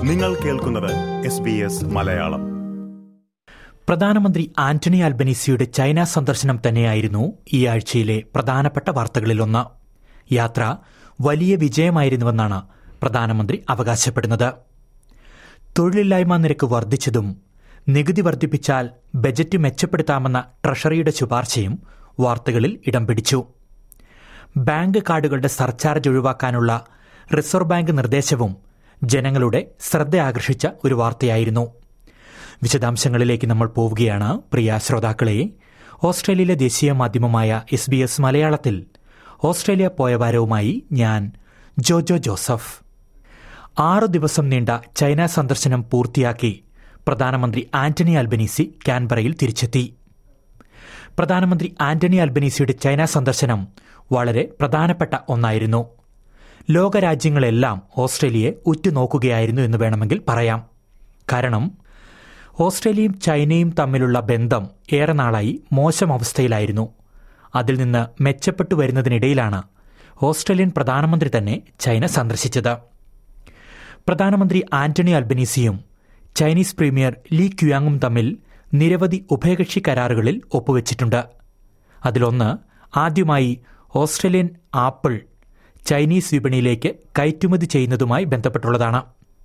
നിങ്ങൾ കേൾക്കുന്നത് S B S Malayalam പ്രധാനമന്ത്രി ആന്റണി അൽബനീസിയുടെ ചൈന സന്ദർശനം തന്നെയായിരുന്നു ഈ ആഴ്ചയിലെ പ്രധാനപ്പെട്ട വാർത്തകളിലൊന്ന് യാത്ര വലിയ വിജയമായിരുന്നുവെന്നാണ് പ്രധാനമന്ത്രി അവകാശപ്പെടുന്നത് തൊഴിലില്ലായ്മ നിരക്ക് വർദ്ധിച്ചതും നികുതി വർദ്ധിപ്പിച്ചാൽ ബജറ്റ് മെച്ചപ്പെടുത്താമെന്ന ട്രഷറിയുടെ ശുപാർശയും വാർത്തകളിൽ ഇടം പിടിച്ചു ബാങ്ക് കാർഡുകളുടെ സർചാർജ് ഒഴിവാക്കാനുള്ള റിസർവ് ബാങ്ക് നിർദ്ദേശവും ജനങ്ങളുടെ ശ്രദ്ധ ആകർഷിച്ച ഒരു വാർത്തയായിരുന്നു വിശദാംശങ്ങളിലേക്ക് നമ്മൾ പോവുകയാണ് പ്രിയ ശ്രോതാക്കളെ ഓസ്ട്രേലിയയിലെ ദേശീയ മാധ്യമമായ എസ് ബി എസ് മലയാളത്തിൽ ഓസ്ട്രേലിയ പോയ വാരവുമായി ഞാൻ ജോജോ ജോസഫ് ആറു ദിവസം നീണ്ട ചൈന സന്ദർശനം പൂർത്തിയാക്കി പ്രധാനമന്ത്രി ആന്റണി അൽബനീസി കാൻബറയിൽ തിരിച്ചെത്തി പ്രധാനമന്ത്രി ആന്റണി അൽബനീസിയുടെ ചൈന സന്ദർശനം വളരെ പ്രധാനപ്പെട്ട ഒന്നായിരുന്നു ലോകരാജ്യങ്ങളെല്ലാം ഓസ്ട്രേലിയയെ ഉറ്റുനോക്കുകയായിരുന്നു എന്ന് വേണമെങ്കിൽ പറയാം കാരണം ഓസ്ട്രേലിയയും ചൈനയും തമ്മിലുള്ള ബന്ധം ഏറെ നാളായി മോശം അവസ്ഥയിലായിരുന്നു അതിൽ നിന്ന് മെച്ചപ്പെട്ടു വരുന്നതിനിടയിലാണ് ഓസ്ട്രേലിയൻ പ്രധാനമന്ത്രി തന്നെ ചൈന സന്ദർശിച്ചത് പ്രധാനമന്ത്രി ആന്റണി അൽബനീസിയും ചൈനീസ് പ്രീമിയർ ലീ ക്യുയാങ്ങും തമ്മിൽ നിരവധി ഉഭയകക്ഷി കരാറുകളിൽ ഒപ്പുവച്ചിട്ടുണ്ട് അതിലൊന്ന് ആദ്യമായി ഓസ്ട്രേലിയൻ ആപ്പിൾ ചൈനീസ് വിപണിയിലേക്ക് കയറ്റുമതി ചെയ്യുന്നതുമായി ബന്ധപ്പെട്ടുള്ളതാണ്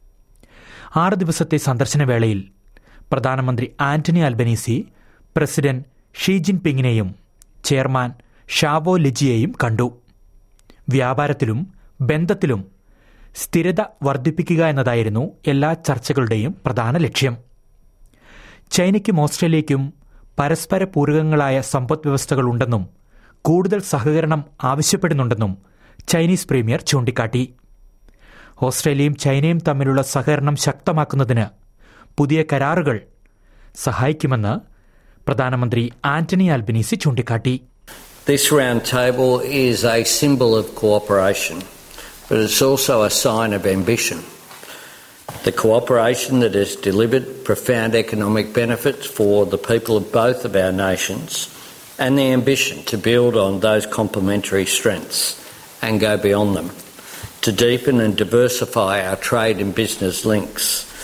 ആറ് ദിവസത്തെ സന്ദർശന വേളയിൽ പ്രധാനമന്ത്രി ആന്റണി അൽബനീസി പ്രസിഡന്റ് ഷീ ജിൻപിങ്ങിനെയും ചെയർമാൻ ഷാവോ ലിജിയെയും കണ്ടു വ്യാപാരത്തിലും ബന്ധത്തിലും സ്ഥിരത വർദ്ധിപ്പിക്കുക എന്നതായിരുന്നു എല്ലാ ചർച്ചകളുടെയും പ്രധാന ലക്ഷ്യം ചൈനയ്ക്കും ഓസ്ട്രേലിയയ്ക്കും പരസ്പര പൂരകങ്ങളായ സമ്പദ് വ്യവസ്ഥകളുണ്ടെന്നും കൂടുതൽ സഹകരണം ആവശ്യപ്പെടുന്നുണ്ടെന്നും ചൈനീസ് പ്രീമിയർ ചൂണ്ടിക്കാട്ടി ഓസ്ട്രേലിയയും ചൈനയും തമ്മിലുള്ള സഹകരണം ശക്തമാക്കുന്നതിന് പുതിയ കരാറുകൾ സഹായിക്കുമെന്ന് പ്രധാനമന്ത്രി ആന്റണി ആൽബനീസി ചൂണ്ടിക്കാട്ടി This round table is a symbol of cooperation, but it's also a sign of ambition. The cooperation that has delivered profound economic benefits for the people of both of our nations, and the ambition to build on those complementary strengths and go beyond them, to deepen and diversify our trade and business links.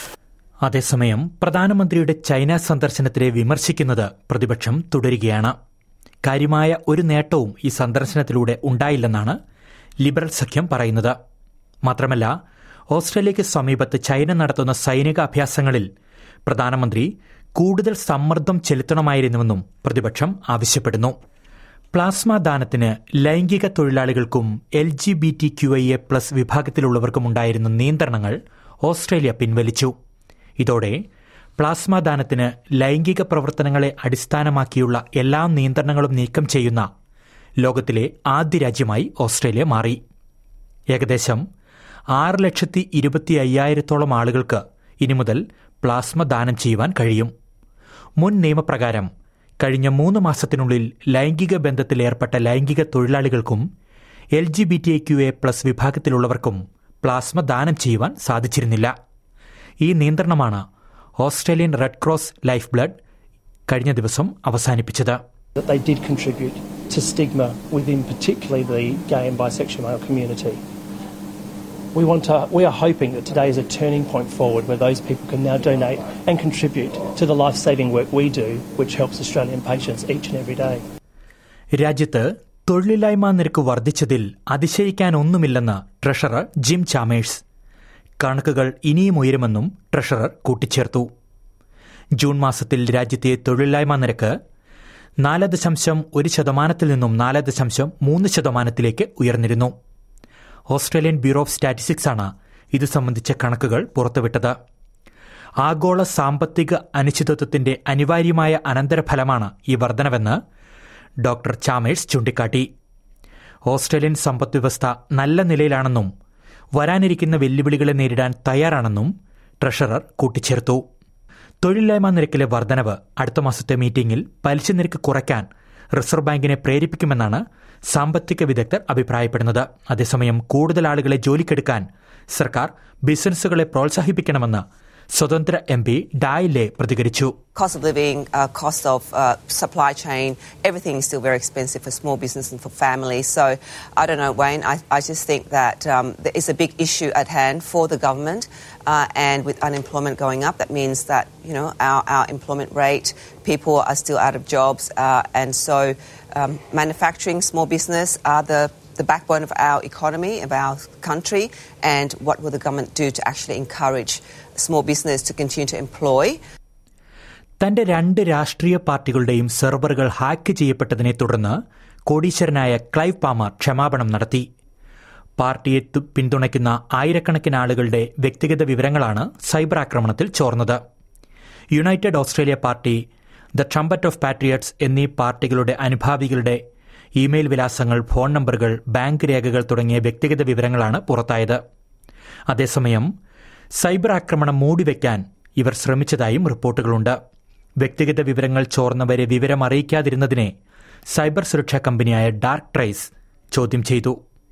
അതേസമയം പ്രധാനമന്ത്രിയുടെ China സന്ദർശനത്തിനെ വിമർശിക്കുന്നത് പ്രതിപക്ഷം തുടരുകയാണ് കാര്യമായ ഒരു നേട്ടവും ഈ സന്ദർശനത്തിലൂടെ ഉണ്ടായില്ലെന്നാണ് liberal സഖ്യം പറയുന്നത് മാത്രമല്ല ഓസ്ട്രേലിയയ്ക്ക് സമീപത്ത് ചൈന നടത്തുന്ന സൈനിക അഭ്യാസങ്ങളിൽ പ്രധാനമന്ത്രി കൂടുതൽ സമ്മർദ്ദം ചെലുത്തണമായിരുന്നുവെന്നും പ്രതിപക്ഷം ആവശ്യപ്പെടുന്നു പ്ലാസ്മ ദാനത്തിന് ലൈംഗിക തൊഴിലാളികൾക്കും L G B T Q I A plus വിഭാഗത്തിലുള്ളവർക്കുമുണ്ടായിരുന്ന നിയന്ത്രണങ്ങൾ ഓസ്ട്രേലിയ പിൻവലിച്ചു ഇതോടെ പ്ലാസ്മ ദാനത്തിന് ലൈംഗിക പ്രവർത്തനങ്ങളെ അടിസ്ഥാനമാക്കിയുള്ള എല്ലാ നിയന്ത്രണങ്ങളും നീക്കം ചെയ്യുന്ന ലോകത്തിലെ ആദ്യ രാജ്യമായി ഓസ്ട്രേലിയ മാറി ഏകദേശം ആറ് ലക്ഷത്തി ഇരുപത്തി അയ്യായിരത്തോളം ആളുകൾക്ക് ഇനി മുതൽ പ്ലാസ്മ ദാനം ചെയ്യുവാൻ കഴിയും മുൻ നിയമപ്രകാരം കഴിഞ്ഞ മൂന്ന് മാസത്തിനുള്ളിൽ ലൈംഗിക ബന്ധത്തിൽ ഏർപ്പെട്ട ലൈംഗിക തൊഴിലാളികൾക്കും L G B T A Q A plus വിഭാഗത്തിലുള്ളവർക്കും പ്ലാസ്മ ദാനം ചെയ്യുവാൻ സാധിച്ചിരുന്നില്ല ഈ നിയന്ത്രണമാണ് Australian Red Cross Lifeblood കഴിഞ്ഞ ദിവസം അവസാനിപ്പിച്ചത് that they did contribute to stigma within particularly the gay and bisexual male community. We want to, we are hoping that today is a turning point forward where those people can now donate and contribute to the life-saving work we do, which helps Australian patients each and every day. രാജ്യത്ത് തൊഴിലില്ലായ്മ നിരക്ക് വർദ്ധിച്ചതിൽ അതിശയിക്കാനൊന്നുമില്ലെന്ന് treasurer Jim Chalmers കണക്കുകൾ ഇനിയും ഉയരുമെന്നും treasurer കൂട്ടിച്ചേർത്തു June മാസത്തിൽ രാജ്യത്തെ തൊഴിലില്ലായ്മ നിരക്ക് നാല് ദശാംശം ഒരു ശതമാനത്തിൽ നിന്നും നാല് ദശാംശം മൂന്ന് ശതമാനത്തിലേക്ക് ഉയർന്നിരുന്നു ഓസ്ട്രേലിയൻ ബ്യൂറോ ഓഫ് സ്റ്റാറ്റിസ്റ്റിക്സ് ആണ് ഇത് സംബന്ധിച്ച കണക്കുകൾ പുറത്തുവിട്ടത് ആഗോള സാമ്പത്തിക അനിശ്ചിതത്വത്തിന്റെ അനിവാര്യമായ അനന്തരഫലമാണ് ഈ വർധനവെന്ന് ഡോക്ടർ ചാമേഴ്സ് ചൂണ്ടിക്കാട്ടി ഓസ്ട്രേലിയൻ സമ്പദ്വ്യവസ്ഥ നല്ല നിലയിലാണെന്നും വരാനിരിക്കുന്ന വെല്ലുവിളികളെ നേരിടാൻ തയ്യാറാണെന്നും ട്രഷറർ കൂട്ടിച്ചേർത്തു തൊഴിലില്ലായ്മ നിരക്കിലെ വർധനവ് അടുത്ത മാസത്തെ മീറ്റിംഗിൽ പലിശ നിരക്ക് കുറയ്ക്കാൻ റിസർവ് ബാങ്കിനെ പ്രേരിപ്പിക്കുമെന്നാണ് സാമ്പത്തിക വിദഗ്ധർ അഭിപ്രായപ്പെടുന്നത് അതേസമയം കൂടുതൽ ആളുകളെ ജോലിക്കെടുക്കാൻ സർക്കാർ ബിസിനസ്സുകളെ പ്രോത്സാഹിപ്പിക്കണമെന്ന് സ്വതന്ത്ര എം പി ഡായിലെ പ്രതികരിച്ചു cost of living, uh, cost of uh, supply chain, everything is still very expensive for small business and for families. So I don't know, Wayne. I, I just think that um, there is a big issue at hand for the government, uh, and with unemployment going up, that means that you know our, our employment rate, people are still out of jobs, uh, and so um, manufacturing, small business are the the backbone of our economy, of our country, and what will the government do to actually encourage small business to continue to employ? തന്റെ രണ്ട് രാഷ്ട്രീയ പാർട്ടികളുടെയും സെർവറുകൾ hack ചെയ്യപ്പെട്ടതിനെ തുടർന്ന് കോടീശ്വരനായ Clive Palmer ക്ഷമാപണം നടത്തി പാർട്ടിയെ തു- പിന്തുണയ്ക്കുന്ന ആയിരക്കണക്കിന് ആളുകളുടെ വ്യക്തിഗത വിവരങ്ങളാണ് സൈബർ ആക്രമണത്തിൽ ചോർന്നത് United Australia Party the Trumpet of Patriots എന്നീ പാർട്ടികളുടെ അനുഭാവികളുടെ ഇമെയിൽ വിലാസങ്ങൾ ഫോൺ നമ്പറുകൾ ബാങ്ക് രേഖകൾ തുടങ്ങിയ വ്യക്തിഗത വിവരങ്ങളാണ് പുറത്തായത് അതേസമയം സൈബർ ആക്രമണം മൂടിവെക്കാൻ ഇവർ ശ്രമിച്ചതായും റിപ്പോർട്ടുകളുണ്ട് വ്യക്തിഗത വിവരങ്ങൾ ചോർന്നവരെ വിവരം അറിയിക്കാതിരുന്നതിനെ സൈബർ സുരക്ഷാ കമ്പനിയായ ഡാർക്ക് ട്രേസ് ചോദ്യം ചെയ്തു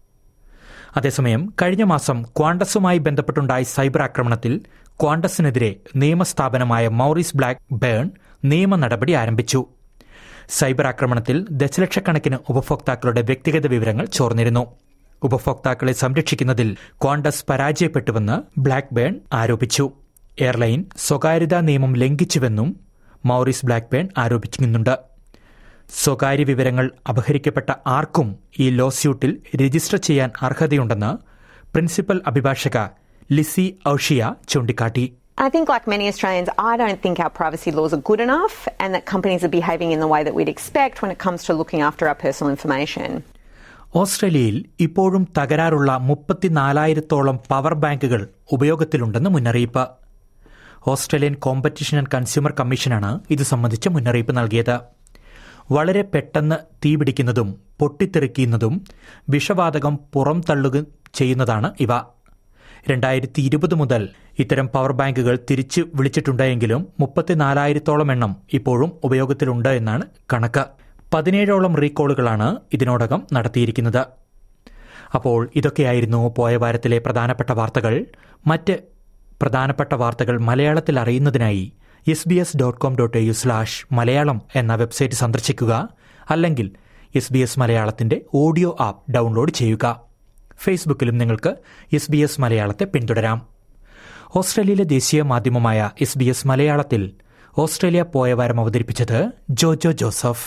അതേസമയം കഴിഞ്ഞ മാസം ക്വാണ്ടസുമായി ബന്ധപ്പെട്ടുണ്ടായ സൈബർ ആക്രമണത്തിൽ ക്വാണ്ടസിനെതിരെ നിയമസ്ഥാപനമായ മൌറിസ് ബ്ലാക്ക് ബേൺ നിയമ നടപടി ആരംഭിച്ചു സൈബർ ആക്രമണത്തിൽ ദശലക്ഷക്കണക്കിന് ഉപഭോക്താക്കളുടെ വ്യക്തിഗത വിവരങ്ങൾ ചോർന്നിരുന്നു ഉപഭോക്താക്കളെ സംരക്ഷിക്കുന്നതിൽ ക്വാണ്ടസ് പരാജയപ്പെട്ടുവെന്ന് ബ്ലാക്ക് ബേൺ ആരോപിച്ചു എയർലൈൻ സ്വകാര്യതാ നിയമം ലംഘിച്ചുവെന്നും മൌറിസ് ബ്ലാക്ക്ബേൺ ആരോപിക്കുന്നുണ്ട് സ്വകാര്യ വിവരങ്ങൾ അപഹരിക്കപ്പെട്ട ആർക്കും ഈ ലോസ്യൂട്ടിൽ രജിസ്റ്റർ ചെയ്യാൻ അർഹതയുണ്ടെന്ന് പ്രിൻസിപ്പൽ അഭിഭാഷക ലിസി ഔഷിയ ചൂണ്ടിക്കാട്ടി I think, like many Australians, I don't think our privacy laws are good enough and that companies are behaving in the way that we'd expect when it comes to looking after our personal information. ഓസ്ട്രേലിയയിൽ ഇപ്പോഴും തകരാറുള്ള മുപ്പത്തിനാലായിരത്തോളം power ബാങ്കുകൾ ഉപയോഗത്തിലുണ്ടെന്ന് മുന്നറിയിപ്പ് Australian competition and consumer കമ്മീഷനാണ് ഇത് സംബന്ധിച്ച മുന്നറിയിപ്പ് നൽകിയത് വളരെ പെട്ടെന്ന് തീപിടിക്കുന്നതും പൊട്ടിത്തെറിക്കുന്നതും വിഷവാതകം പുറം തള്ളുക ചെയ്യുന്നതാണ് ഇവ രണ്ടായിരത്തി ഇരുപത് മുതൽ ഇത്തരം പവർ ബാങ്കുകൾ തിരിച്ചു വിളിച്ചിട്ടുണ്ടെങ്കിലും മുപ്പത്തിനാലായിരത്തോളം എണ്ണം ഇപ്പോഴും ഉപയോഗത്തിലുണ്ട് എന്നാണ് കണക്ക് പതിനേഴോളം റീകോളുകളാണ് ഇതിനോടകം നടത്തിയിരിക്കുന്നത് അപ്പോൾ ഇതൊക്കെയായിരുന്നു പോയ വാരത്തിലെ പ്രധാനപ്പെട്ട വാർത്തകൾ മറ്റ് പ്രധാനപ്പെട്ട വാർത്തകൾ മലയാളത്തിൽ അറിയുന്നതിനായി S B S dot com dot u slash Malayalam എന്ന വെബ്സൈറ്റ് സന്ദർശിക്കുക അല്ലെങ്കിൽ എസ് ബി എസ് മലയാളത്തിന്റെ ഓഡിയോ ആപ്പ് ഡൗൺലോഡ് ചെയ്യുക ഫേസ്ബുക്കിലും നിങ്ങൾക്ക് എസ് ബി എസ് മലയാളത്തെ പിന്തുടരാം ഓസ്ട്രേലിയയിലെ ദേശീയ മാധ്യമമായ എസ് ബി എസ് മലയാളത്തിൽ ഓസ്ട്രേലിയ പോയ വാരം അവതരിപ്പിച്ചത് ജോജോ ജോസഫ്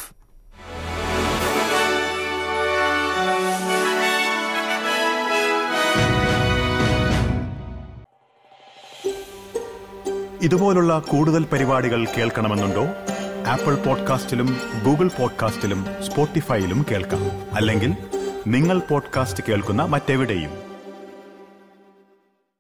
ഇതുപോലുള്ള കൂടുതൽ പരിപാടികൾ കേൾക്കണമെന്നുണ്ടോ ആപ്പിൾ പോഡ്കാസ്റ്റിലും ഗൂഗിൾ പോഡ്കാസ്റ്റിലും സ്പോട്ടിഫൈയിലും കേൾക്കാം അല്ലെങ്കിൽ നിങ്ങൾ പോഡ്കാസ്റ്റ് കേൾക്കുന്ന മറ്റെവിടെയും